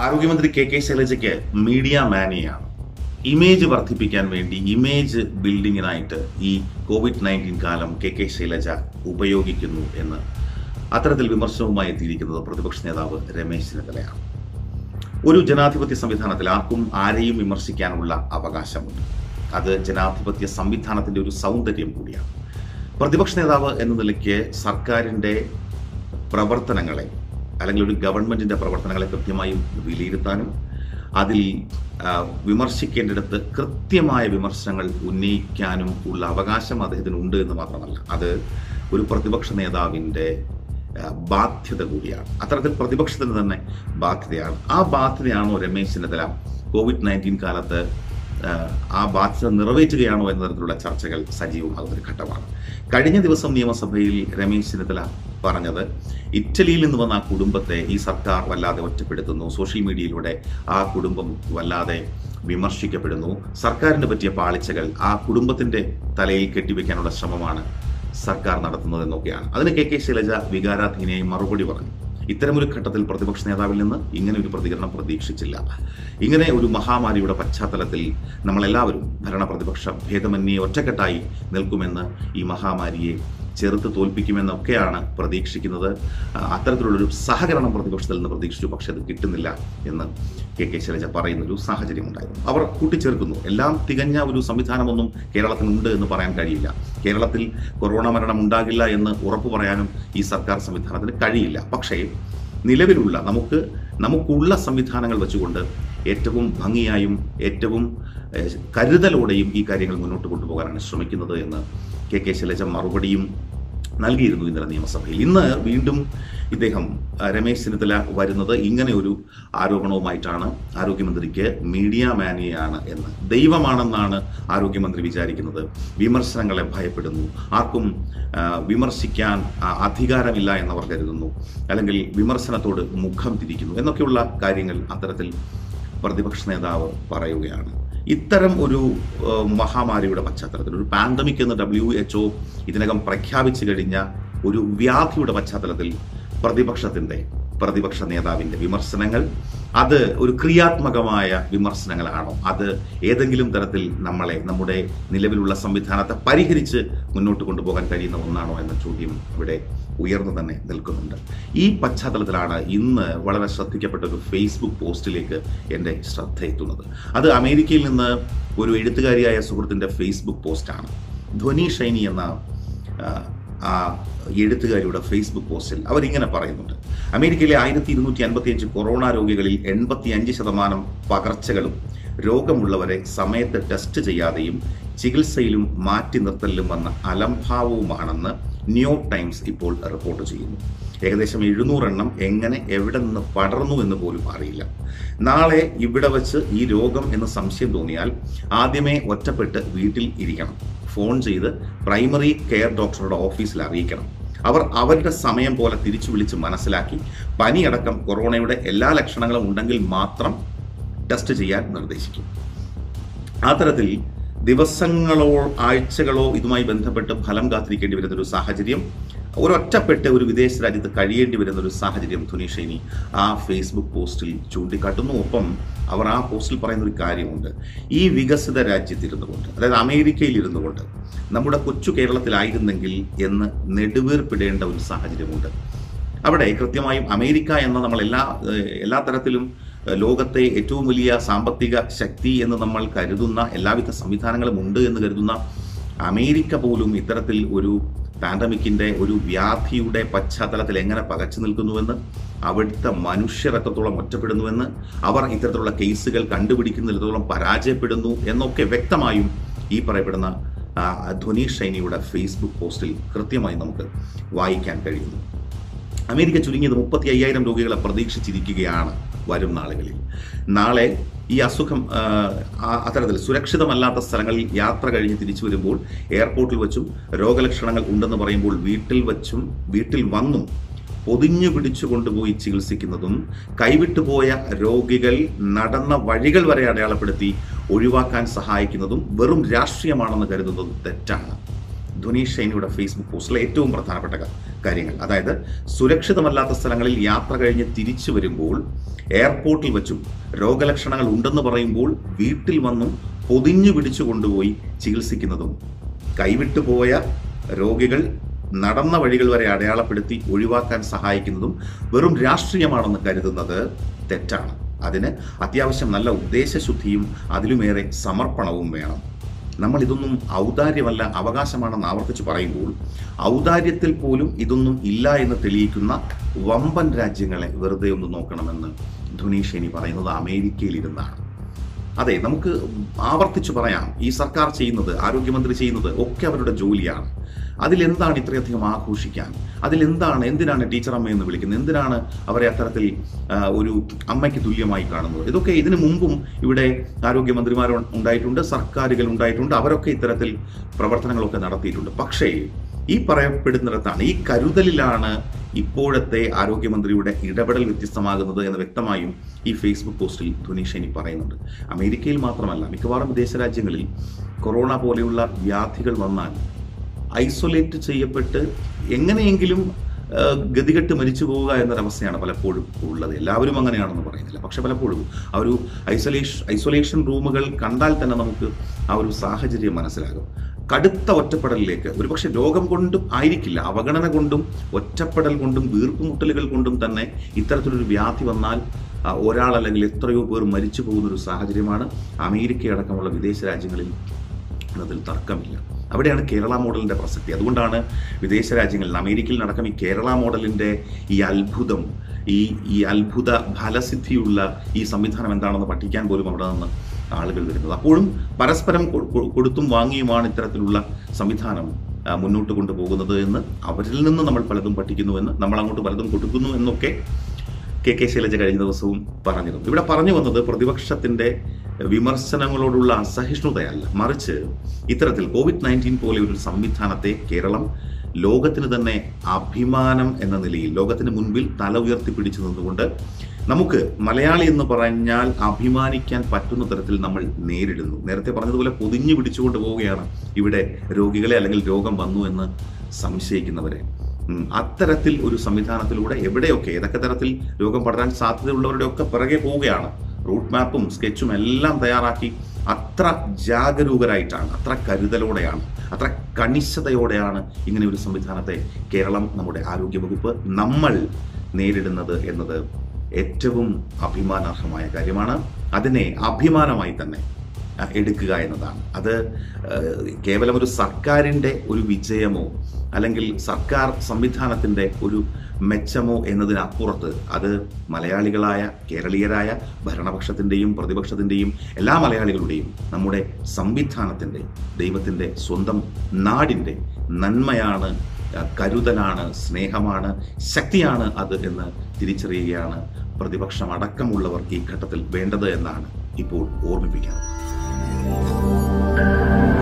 ആരോഗ്യമന്ത്രി K K ശൈലജയ്ക്ക് media മാനിയാണ് ഇമേജ് വർദ്ധിപ്പിക്കാൻ വേണ്ടി ഇമേജ് ബിൽഡിങ്ങിനായിട്ട് ഈ കോവിഡ് നയൻറ്റീൻ കാലം കെ കെ ശൈലജ ഉപയോഗിക്കുന്നു എന്ന് അത്തരത്തിൽ വിമർശനവുമായി എത്തിയിരിക്കുന്നത് പ്രതിപക്ഷ നേതാവ് രമേശ് ചെന്നിത്തലയാണ് ഒരു ജനാധിപത്യ സംവിധാനത്തിൽ ആർക്കും ആരെയും വിമർശിക്കാനുള്ള അവകാശമുണ്ട് അത് ജനാധിപത്യ സംവിധാനത്തിന്റെ ഒരു സൗന്ദര്യം കൂടിയാണ് പ്രതിപക്ഷ നേതാവ് എന്ന നിലയ്ക്ക് സർക്കാരിന്റെ പ്രവർത്തനങ്ങളെ അല്ലെങ്കിൽ ഒരു ഗവൺമെന്റിന്റെ പ്രവർത്തനങ്ങളെ കൃത്യമായും വിലയിരുത്താനും അതിൽ ആ, വിമർശിക്കേണ്ടിടത്ത് കൃത്യമായ വിമർശനങ്ങൾ ഉന്നയിക്കാനും ഉള്ള അവകാശം അദ്ദേഹത്തിന് ഉണ്ട് എന്ന് മാത്രമല്ല അത് ഒരു പ്രതിപക്ഷ നേതാവിന്റെ ആ, ബാധ്യത കൂടിയാണ് അത്തരത്തിൽ പ്രതിപക്ഷത്തിന് തന്നെ ബാധ്യതയാണ് ആ ബാധ്യതയാണോ രമേശ് ചെന്നിത്തല കോവിഡ് നയൻറ്റീൻ കാലത്ത് ആ, ആ ബാധ്യത നിറവേറ്റുകയാണോ എന്ന തരത്തിലുള്ള ചർച്ചകൾ സജീവമാകുന്ന ഒരു ഘട്ടമാണ് കഴിഞ്ഞ ദിവസം നിയമസഭയിൽ രമേശ് ചെന്നിത്തല പറഞ്ഞത് ഇറ്റലിയിൽ നിന്ന് വന്ന ആ കുടുംബത്തെ ഈ സർക്കാർ വല്ലാതെ ഒറ്റപ്പെടുത്തുന്നു സോഷ്യൽ മീഡിയയിലൂടെ ആ കുടുംബം വല്ലാതെ വിമർശിക്കപ്പെടുന്നു സർക്കാരിന് പറ്റിയ പാളിച്ചകൾ ആ കുടുംബത്തിന്റെ തലയിൽ കെട്ടിവെക്കാനുള്ള ശ്രമമാണ് സർക്കാർ നടത്തുന്നതെന്നൊക്കെയാണ് അതിന് കെ കെ ശൈലജ വികാരാധീനയായി മറുപടി പറഞ്ഞു ഇത്തരമൊരു ഘട്ടത്തിൽ പ്രതിപക്ഷ നേതാവിൽ നിന്ന് ഇങ്ങനെ ഒരു പ്രതികരണം പ്രതീക്ഷിച്ചില്ല ഇങ്ങനെ ഒരു മഹാമാരിയുടെ പശ്ചാത്തലത്തിൽ നമ്മളെല്ലാവരും ഭരണ പ്രതിപക്ഷ ഭേദമന്യേ ഒറ്റക്കെട്ടായി നിൽക്കുമെന്ന് ഈ മഹാമാരിയെ ചെറുത്ത് തോൽപ്പിക്കുമെന്നൊക്കെയാണ് പ്രതീക്ഷിക്കുന്നത് ആ, അത്തരത്തിലുള്ളൊരു സഹകരണം പ്രതിപക്ഷത്തിൽ നിന്ന് പ്രതീക്ഷിച്ചു പക്ഷെ അത് കിട്ടുന്നില്ല എന്ന് കെ കെ ശൈലജ പറയുന്നൊരു സാഹചര്യം ഉണ്ടായിരുന്നു അവർ കൂട്ടിച്ചേർക്കുന്നു എല്ലാം തികഞ്ഞ ഒരു സംവിധാനമൊന്നും കേരളത്തിനുണ്ട് എന്ന് പറയാൻ കഴിയില്ല കേരളത്തിൽ കൊറോണ മരണം ഉണ്ടാകില്ല എന്ന് ഉറപ്പു പറയാനും ഈ സർക്കാർ സംവിധാനത്തിന് കഴിയില്ല പക്ഷേ നിലവിലുള്ള നമുക്ക് നമുക്കുള്ള സംവിധാനങ്ങൾ വെച്ചുകൊണ്ട് ഏറ്റവും ഭംഗിയായും ഏറ്റവും ഏഹ്, കരുതലോടെയും ഈ കാര്യങ്ങൾ മുന്നോട്ട് കൊണ്ടുപോകാനാണ് ശ്രമിക്കുന്നത് എന്ന് കെ കെ ശൈലജ മറുപടിയും നൽകിയിരുന്നു ഇന്നലെ നിയമസഭയിൽ ഇന്ന് വീണ്ടും ഇദ്ദേഹം ആ, രമേശ് ചെന്നിത്തല വരുന്നത് ഇങ്ങനെ ഒരു ആരോപണവുമായിട്ടാണ് ആരോഗ്യമന്ത്രിക്ക് മീഡിയ മാനിയാണ് എന്ന് ദൈവമാണെന്നാണ് ആരോഗ്യമന്ത്രി വിചാരിക്കുന്നത് വിമർശനങ്ങളെ ഭയപ്പെടുന്നു ആർക്കും ആ, വിമർശിക്കാൻ ആ, അധികാരമില്ല എന്നവർ കരുതുന്നു അല്ലെങ്കിൽ വിമർശനത്തോട് മുഖം തിരിക്കുന്നു എന്നൊക്കെയുള്ള കാര്യങ്ങൾ അത്തരത്തിൽ പ്രതിപക്ഷ നേതാവ് പറയുകയാണ് ഇത്തരം ഒരു ഏഹ്, മഹാമാരിയുടെ പശ്ചാത്തലത്തിൽ ഒരു പാൻഡമിക് എന്ന് ഡബ്ല്യു എച്ച് ഒ ഇതിനകം പ്രഖ്യാപിച്ചു കഴിഞ്ഞ ഒരു വ്യാധിയുടെ പശ്ചാത്തലത്തിൽ പ്രതിപക്ഷത്തിന്റെ പ്രതിപക്ഷ നേതാവിന്റെ വിമർശനങ്ങൾ അത് ഒരു ക്രിയാത്മകമായ വിമർശനങ്ങളാണോ അത് ഏതെങ്കിലും തരത്തിൽ നമ്മളെ നമ്മുടെ നിലവിലുള്ള സംവിധാനത്തെ പരിഹരിച്ച് മുന്നോട്ട് കൊണ്ടുപോകാൻ കഴിയുന്ന ഒന്നാണോ എന്ന ചോദ്യം ഇവിടെ ഉയർന്നു തന്നെ നിൽക്കുന്നുണ്ട് ഈ പശ്ചാത്തലത്തിലാണ് ഇന്ന് വളരെ ശ്രദ്ധിക്കപ്പെട്ട ഒരു ഫേസ്ബുക്ക് പോസ്റ്റിലേക്ക് എൻ്റെ ശ്രദ്ധ എത്തുന്നത് അത് അമേരിക്കയിൽ നിന്ന് ഒരു എഴുത്തുകാരിയായ സുഹൃത്തിൻ്റെ ഫേസ്ബുക്ക് പോസ്റ്റാണ് ധ്വനി ഷൈനി എന്ന ആ, ആ എഴുത്തുകാരിയുടെ ഫേസ്ബുക്ക് പോസ്റ്റിൽ അവരിങ്ങനെ പറയുന്നുണ്ട് അമേരിക്കയിലെ ആയിരത്തി ഇരുന്നൂറ്റി അൻപത്തി അഞ്ച് കൊറോണ രോഗികളിൽ എൺപത്തി അഞ്ച് ശതമാനം പകർച്ചകളും രോഗമുള്ളവരെ സമയത്ത് ടെസ്റ്റ് ചെയ്യാതെയും ചികിത്സയിലും മാറ്റി നിർത്തലിലും വന്ന അലംഭാവവുമാണെന്ന് ന്യൂയോർക്ക് ടൈംസ് ഇപ്പോൾ റിപ്പോർട്ട് ചെയ്യുന്നു ഏകദേശം എഴുന്നൂറെണ്ണം എങ്ങനെ എവിടെ നിന്ന് പടർന്നു എന്ന് പോലും അറിയില്ല നാളെ ഇവിടെ വച്ച് ഈ രോഗം എന്ന് സംശയം തോന്നിയാൽ ആദ്യമേ ഒറ്റപ്പെട്ട് വീട്ടിൽ ഇരിക്കണം ഫോൺ ചെയ്ത് പ്രൈമറി കെയർ ഡോക്ടറുടെ ഓഫീസിൽ അറിയിക്കണം അവർ അവരുടെ സമയം പോലെ തിരിച്ചു വിളിച്ച് മനസ്സിലാക്കി പനിയടക്കം കൊറോണയുടെ എല്ലാ ലക്ഷണങ്ങളും ഉണ്ടെങ്കിൽ മാത്രം ടെസ്റ്റ് ചെയ്യാൻ നിർദ്ദേശിക്കും ആ തരത്തിൽ ദിവസങ്ങളോ ആഴ്ചകളോ ഇതുമായി ബന്ധപ്പെട്ട് ഫലം കാത്തിരിക്കേണ്ടി വരുന്ന ഒരു സാഹചര്യം ഒരൊറ്റപ്പെട്ട് ഒരു വിദേശ രാജ്യത്ത് കഴിയേണ്ടി വരുന്ന ഒരു സാഹചര്യം ധുനീഷൈനി ആ ഫേസ്ബുക്ക് പോസ്റ്റിൽ ചൂണ്ടിക്കാട്ടുന്നു ഒപ്പം അവർ ആ പോസ്റ്റിൽ പറയുന്ന ഒരു കാര്യമുണ്ട് ഈ വികസിത രാജ്യത്തിരുന്നു കൊണ്ട് അതായത് അമേരിക്കയിൽ ഇരുന്നു കൊണ്ട് നമ്മുടെ കൊച്ചു കേരളത്തിലായിരുന്നെങ്കിൽ എന്ന് നെടുവീർപ്പിടേണ്ട ഒരു സാഹചര്യമുണ്ട് അവിടെ കൃത്യമായും അമേരിക്ക എന്ന നമ്മൾ എല്ലാ ഏഹ്, എല്ലാ തരത്തിലും ഏഹ്, ലോകത്തെ ഏറ്റവും വലിയ സാമ്പത്തിക ശക്തി എന്ന് നമ്മൾ കരുതുന്ന എല്ലാവിധ സംവിധാനങ്ങളും ഉണ്ട് എന്ന് കരുതുന്ന അമേരിക്ക പോലും ഇത്തരത്തിൽ ഒരു പാൻഡമിക്കിന്റെ ഒരു വ്യാധിയുടെ പശ്ചാത്തലത്തിൽ എങ്ങനെ പകച്ചു നിൽക്കുന്നുവെന്ന് അവിടുത്തെ മനുഷ്യർ എത്രത്തോളം ഒറ്റപ്പെടുന്നുവെന്ന് അവർ ഇത്തരത്തിലുള്ള കേസുകൾ കണ്ടുപിടിക്കുന്നിടത്തോളം പരാജയപ്പെടുന്നു എന്നൊക്കെ വ്യക്തമായും ഈ പറയപ്പെടുന്ന ആ, ധ്വനി ഷൈനിയുടെ ഫേസ്ബുക്ക് പോസ്റ്റിൽ കൃത്യമായി നമുക്ക് വായിക്കാൻ കഴിയുന്നു അമേരിക്ക ചുരുങ്ങിയത് മുപ്പത്തി അയ്യായിരം രോഗികളെ പ്രതീക്ഷിച്ചിരിക്കുകയാണ് വരും നാളുകളിൽ നാളെ ഈ അസുഖം ആ, ആ- അത്തരത്തിൽ സുരക്ഷിതമല്ലാത്ത സ്ഥലങ്ങളിൽ യാത്ര കഴിഞ്ഞ് തിരിച്ചു വരുമ്പോൾ എയർപോർട്ടിൽ വെച്ചും രോഗലക്ഷണങ്ങൾ ഉണ്ടെന്ന് പറയുമ്പോൾ വീട്ടിൽ വച്ചും വീട്ടിൽ വന്നും പൊതിഞ്ഞു പിടിച്ചു കൊണ്ടുപോയി ചികിത്സിക്കുന്നതും കൈവിട്ടുപോയ രോഗികൾ നടന്ന വഴികൾ വരെ അടയാളപ്പെടുത്തി ഒഴിവാക്കാൻ സഹായിക്കുന്നതും വെറും രാഷ്ട്രീയമാണെന്ന് കരുതുന്നതും തെറ്റാണ് ധ്വനി ഷൈനിയുടെ ഫേസ്ബുക്ക് പോസ്റ്റിലെ ഏറ്റവും പ്രധാനപ്പെട്ട ക- കാര്യങ്ങൾ അതായത് സുരക്ഷിതമല്ലാത്ത സ്ഥലങ്ങളിൽ യാത്ര കഴിഞ്ഞ് തിരിച്ചു വരുമ്പോൾ എയർപോർട്ടിൽ വെച്ചും രോഗലക്ഷണങ്ങൾ ഉണ്ടെന്ന് പറയുമ്പോൾ വീട്ടിൽ വന്നും പൊതിഞ്ഞു പിടിച്ചു കൊണ്ടുപോയി ചികിത്സിക്കുന്നതും കൈവിട്ടു പോയ രോഗികൾ നടന്ന വഴികൾ വരെ അടയാളപ്പെടുത്തി ഒഴിവാക്കാൻ സഹായിക്കുന്നതും വെറും രാഷ്ട്രീയമാണെന്ന് കരുതുന്നത് തെറ്റാണ് അതിന് അത്യാവശ്യം നല്ല ഉദ്ദേശശുദ്ധിയും അതിലുമേറെ സമർപ്പണവും വേണം നമ്മൾ ഇതൊന്നും ഔദാര്യമല്ല അവകാശമാണെന്ന് ആവർത്തിച്ച് പറയുമ്പോൾ ഔദാര്യത്തിൽ പോലും ഇതൊന്നും ഇല്ല എന്ന് തെളിയിക്കുന്ന വമ്പൻ രാജ്യങ്ങളെ വെറുതെ ഒന്ന് നോക്കണമെന്ന് ധുനീഷേനി പറയുന്നത് അമേരിക്കയിലിരുന്നാണ് അതെ നമുക്ക് ആവർത്തിച്ച് പറയാം ഈ സർക്കാർ ചെയ്യുന്നത് ആരോഗ്യമന്ത്രി ചെയ്യുന്നത് ഒക്കെ അവരുടെ ജോലിയാണ് അതിലെന്താണ് ഇത്രയധികം ആഘോഷിക്കാൻ അതിലെന്താണ് എന്തിനാണ് ടീച്ചർ അമ്മ എന്ന് വിളിക്കുന്നത് എന്തിനാണ് അവരെ അത്തരത്തിൽ ആ, ഒരു അമ്മയ്ക്ക് തുല്യമായി കാണുന്നത് ഇതൊക്കെ ഇതിനു മുമ്പും ഇവിടെ ആരോഗ്യമന്ത്രിമാർ ഉണ്ടായിട്ടുണ്ട് സർക്കാരുകൾ ഉണ്ടായിട്ടുണ്ട് അവരൊക്കെ ഇത്തരത്തിൽ പ്രവർത്തനങ്ങളൊക്കെ നടത്തിയിട്ടുണ്ട് പക്ഷേ ഈ പറയപ്പെടുന്നിടത്താണ് ഈ കരുതലിലാണ് ഇപ്പോഴത്തെ ആരോഗ്യമന്ത്രിയുടെ ഇടപെടൽ വ്യത്യസ്തമാകുന്നത് എന്ന് വ്യക്തമായും ഈ ഫേസ്ബുക്ക് പോസ്റ്റിൽ ധുനീഷേനി പറയുന്നുണ്ട് അമേരിക്കയിൽ മാത്രമല്ല മിക്കവാറും വിദേശ രാജ്യങ്ങളിൽ കൊറോണ പോലെയുള്ള വ്യാധികൾ വന്നാൽ ഐസൊലേറ്റ് ചെയ്യപ്പെട്ട് എങ്ങനെയെങ്കിലും ആ, ഗതികെട്ട് മരിച്ചു പോവുക എന്നൊരവസ്ഥയാണ് പലപ്പോഴും ഉള്ളത് എല്ലാവരും അങ്ങനെയാണെന്ന് പറയുന്നില്ല പക്ഷെ പലപ്പോഴും ആ ഒരു ഐസൊലേഷൻ ഐസൊലേഷൻ റൂമുകൾ കണ്ടാൽ തന്നെ നമുക്ക് ആ ഒരു സാഹചര്യം മനസ്സിലാകും കടുത്ത ഒറ്റപ്പെടലിലേക്ക് ഒരുപക്ഷെ രോഗം കൊണ്ടും ആയിരിക്കില്ല അവഗണന കൊണ്ടും ഒറ്റപ്പെടൽ കൊണ്ടും വീർപ്പുമുട്ടലുകൾ കൊണ്ടും തന്നെ ഇത്തരത്തിലൊരു വ്യാധി വന്നാൽ ആ, ഒരാൾ അല്ലെങ്കിൽ എത്രയോ പേർ മരിച്ചു പോകുന്ന ഒരു സാഹചര്യമാണ് അമേരിക്കയടക്കമുള്ള വിദേശ രാജ്യങ്ങളിൽ എന്നതിൽ തർക്കമില്ല അവിടെയാണ് കേരള മോഡലിന്റെ പ്രസക്തി അതുകൊണ്ടാണ് വിദേശ രാജ്യങ്ങളിൽ അമേരിക്കയിൽ നടക്കം ഈ കേരള മോഡലിന്റെ ഈ അത്ഭുതം ഈ ഈ അത്ഭുത ഫലസിദ്ധിയുള്ള ഈ സംവിധാനം എന്താണെന്ന് പഠിക്കാൻ പോലും അവിടെ നിന്ന് ആളുകൾ വരുന്നത് അപ്പോഴും പരസ്പരം കൊ- കൊ- കൊടുത്തും വാങ്ങിയുമാണ് ഇത്തരത്തിലുള്ള സംവിധാനം ആ, മുന്നോട്ട് കൊണ്ടുപോകുന്നത് എന്ന് അവരിൽ നിന്ന് നമ്മൾ പലതും പഠിക്കുന്നുവെന്ന് നമ്മൾ അങ്ങോട്ട് പലതും കൊടുക്കുന്നു എന്നൊക്കെ കെ കെ ശൈലജ കഴിഞ്ഞ ദിവസവും പറഞ്ഞിരുന്നു ഇവിടെ പറഞ്ഞു വന്നത് പ്രതിപക്ഷത്തിന്റെ വിമർശനങ്ങളോടുള്ള അസഹിഷ്ണുതയല്ല മറിച്ച് ഇത്തരത്തിൽ കോവിഡ് നയൻറ്റീൻ പോലെ ഒരു സംവിധാനത്തെ കേരളം ലോകത്തിന് തന്നെ അഭിമാനം എന്ന നിലയിൽ ലോകത്തിന് മുൻപിൽ തല ഉയർത്തി പിടിച്ചു നിന്നുകൊണ്ട് നമുക്ക് മലയാളി എന്ന് പറഞ്ഞാൽ അഭിമാനിക്കാൻ പറ്റുന്ന തരത്തിൽ നമ്മൾ നേരിടുന്നു നേരത്തെ പറഞ്ഞതുപോലെ പൊതിഞ്ഞു പിടിച്ചുകൊണ്ട് പോവുകയാണ് ഇവിടെ രോഗികളെ അല്ലെങ്കിൽ രോഗം വന്നു എന്ന് സംശയിക്കുന്നവരെ ഉം, അത്തരത്തിൽ ഒരു സംവിധാനത്തിലൂടെ എവിടെയൊക്കെ ഏതൊക്കെ തരത്തിൽ രോഗം പടരാൻ സാധ്യതയുള്ളവരുടെ ഒക്കെ പിറകെ പോവുകയാണ് റൂട്ട് മാപ്പും സ്കെച്ചും എല്ലാം തയ്യാറാക്കി അത്ര ജാഗരൂകരായിട്ടാണ് അത്ര കരുതലോടെയാണ് അത്ര കണിശതയോടെയാണ് ഇങ്ങനെ ഒരു സംവിധാനത്തെ കേരളം നമ്മുടെ ആരോഗ്യവകുപ്പ് നമ്മൾ നേരിടുന്നത് എന്നത് ഏറ്റവും അഭിമാനാർഹമായ കാര്യമാണ് അതിനെ അഭിമാനമായി തന്നെ ആ, എടുക്കുക എന്നതാണ് അത് ആ, കേവലം ഒരു സർക്കാരിൻ്റെ ഒരു വിജയമോ അല്ലെങ്കിൽ സർക്കാർ സംവിധാനത്തിൻ്റെ ഒരു മെച്ചമോ എന്നതിനപ്പുറത്ത് അത് മലയാളികളായ കേരളീയരായ ഭരണപക്ഷത്തിൻ്റെയും പ്രതിപക്ഷത്തിൻ്റെയും എല്ലാ മലയാളികളുടെയും നമ്മുടെ സംവിധാനത്തിൻ്റെ ദൈവത്തിൻ്റെ സ്വന്തം നാടിൻ്റെ നന്മയാണ് ആ, കരുതലാണ് സ്നേഹമാണ് ശക്തിയാണ് അത് എന്ന് തിരിച്ചറിയുകയാണ് പ്രതിപക്ഷം അടക്കമുള്ളവർ ഈ ഘട്ടത്തിൽ വേണ്ടത് എന്നാണ് ഇപ്പോൾ ഓർമ്മിപ്പിക്കുന്നത്